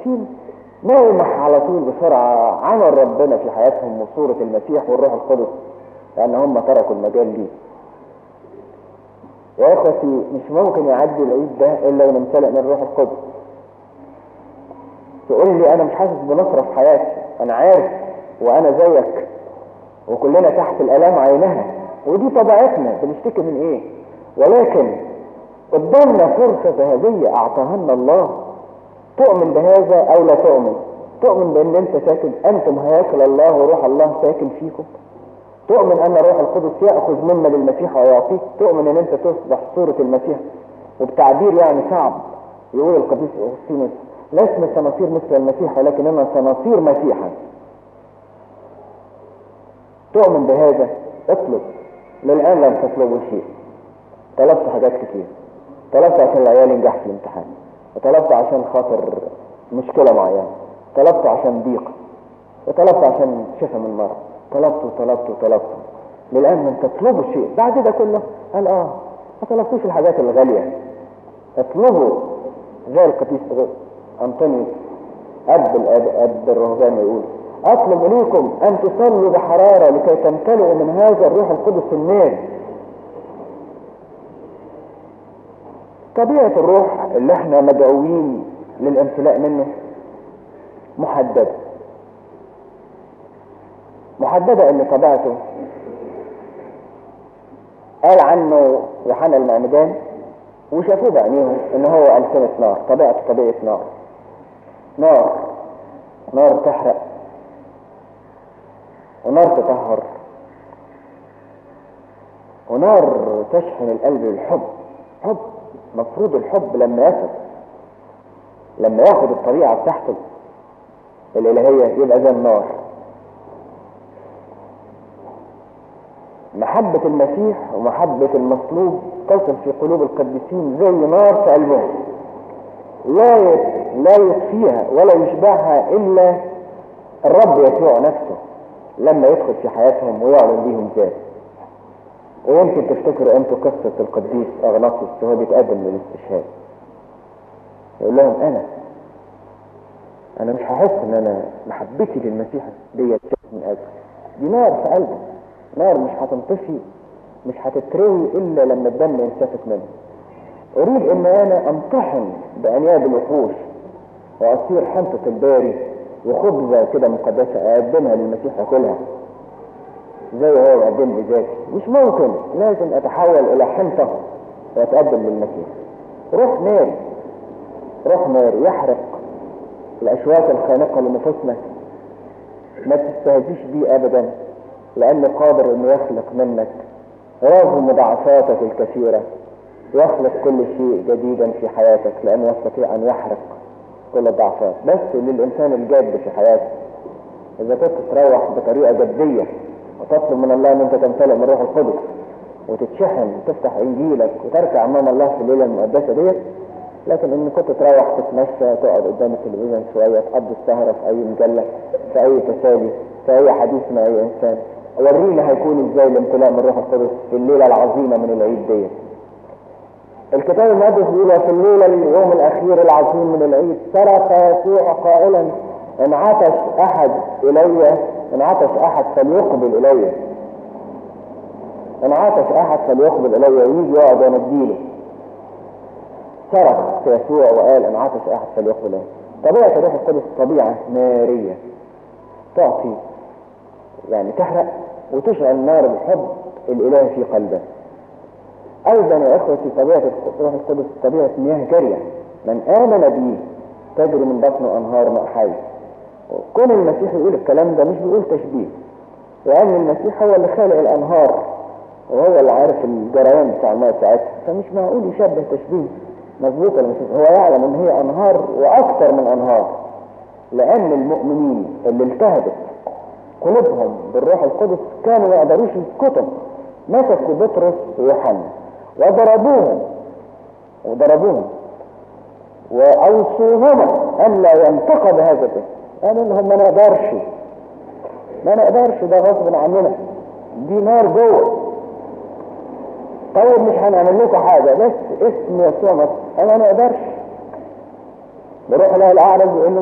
القديسين نلمح على طول بسرعة عمل ربنا في حياتهم وصورة المسيح والروح القدس لأن هم تركوا المجال ليه يا اخوتي مش ممكن يعدي العيد ده الا ونمتلئ من الروح القدس تقول لي انا مش حاسس بنصرة في حياتي انا عارف وانا زيك وكلنا تحت الالام عينها ودي طبيعتنا بنشتكي من ايه ولكن قدامنا فرصة ذهبية اعطاها لنا الله تؤمن بهذا او لا تؤمن تؤمن بان انت ساكن انتم هياكل الله وروح الله ساكن فيكم تؤمن ان الروح القدس ياخذ منا للمسيح ويعطيك تؤمن ان انت تصبح صورة المسيح وبتعبير يعني صعب يقول القديس اغسطينوس لسنا صناصير مثل المسيح ولكننا صناصير مسيحا تؤمن بهذا اطلب للان لم تطلبوا شيء طلبت حاجات كتير طلبت عشان العيال ينجح في الامتحان وطلبت عشان خاطر مشكلة معينة طلبت عشان ضيق وطلبت عشان شفى من مرض طلبت وطلبت وطلبت للآن من تطلبوا شيء بعد ده كله قال اه ما طلبتوش الحاجات الغالية اطلبوا زي القديس أنطونيوس أب الأب أب الرهبان يقول أطلب إليكم أن تصلوا بحرارة لكي تمتلئوا من هذا الروح القدس النار طبيعة الروح اللي احنا مدعوين للامتلاء منه محددة محددة ان طبيعته قال عنه يوحنا المعمدان وشافوه بعينيهم ان هو ألسنة نار طبيعته طبيعة نار نار نار تحرق ونار تطهر ونار تشحن القلب بالحب حب مفروض الحب لما يثق لما ياخد الطبيعة بتاعته الإلهية يبقى زي النار محبة المسيح ومحبة المصلوب تصل في قلوب القديسين زي نار في قلبهم لا لا يطفيها ولا يشبعها إلا الرب يسوع نفسه لما يدخل في حياتهم ويعلن ليهم ذاته ويمكن تفتكروا انتوا قصة القديس اغناطيوس وهو بيتقدم للاستشهاد يقول لهم انا انا مش هحس ان انا محبتي للمسيح ديت من اجل دي نار في قلبي نار مش هتنطفي مش هتتروي الا لما الدم ينسفك منه اريد ان انا امتحن بانياب الوحوش واصير حنطة الباري وخبزة كده مقدسة اقدمها للمسيح ياكلها زي هو بقدم بذاتي مش ممكن لازم اتحول الى حنطة واتقدم للمسيح روح نار روح نار يحرق الاشواك الخانقة لنفوسنا ما تستهزيش بيه ابدا لانه قادر انه يخلق منك رغم ضعفاتك الكثيرة يخلق كل شيء جديدا في حياتك لانه يستطيع ان يحرق كل الضعفات بس للانسان الجاد في حياته اذا كنت تروح بطريقة جدية وتطلب من الله ان انت تمتلئ من روح القدس وتتشحن وتفتح انجيلك وتركع امام الله في الليله المقدسه ديت لكن ان كنت تروح تتمشى تقعد قدام التلفزيون شويه تقضي السهره في اي مجله في اي تسالي في اي حديث مع اي انسان ورينا هيكون ازاي الامتلاء من روح القدس في الليله العظيمه من العيد ديت الكتاب المقدس بيقول في الليله اليوم الاخير العظيم من العيد صرخ يسوع قائلا ان عطش احد الي ان عطش احد فليقبل الي ان عطش احد فليقبل الي ويجي يقعد ونديله صرخ يسوع وقال ان عطش احد فليقبل الي طبيعة الروح القدس طبيعة نارية تعطي يعني تحرق وتشعل نار الحب الالهي في قلبه ايضا يا اخوتي طبيعة الروح القدس طبيعة مياه جارية من امن به تجري من بطنه انهار ماء حي كون المسيح يقول الكلام ده مش بيقول تشبيه لأن المسيح هو اللي خالق الأنهار وهو اللي عارف الجريان بتاع الماء ساعتها فمش معقول يشبه تشبيه مظبوط ولا مش هو يعلم ان هي أنهار وأكثر من أنهار لأن المؤمنين اللي التهبت قلوبهم بالروح القدس كانوا ما يقدروش يسكتوا مسكوا بطرس ويوحنا وضربوهم وضربوهم وأوصوهما أن لا ينتقد هذا الاسم قالوا لهم ما نقدرش ما نقدرش ده غصب عننا دي نار جوه طيب مش هنعمل لكم حاجه بس اسم يسوع انا ما نقدرش بروح له الاعرج يقول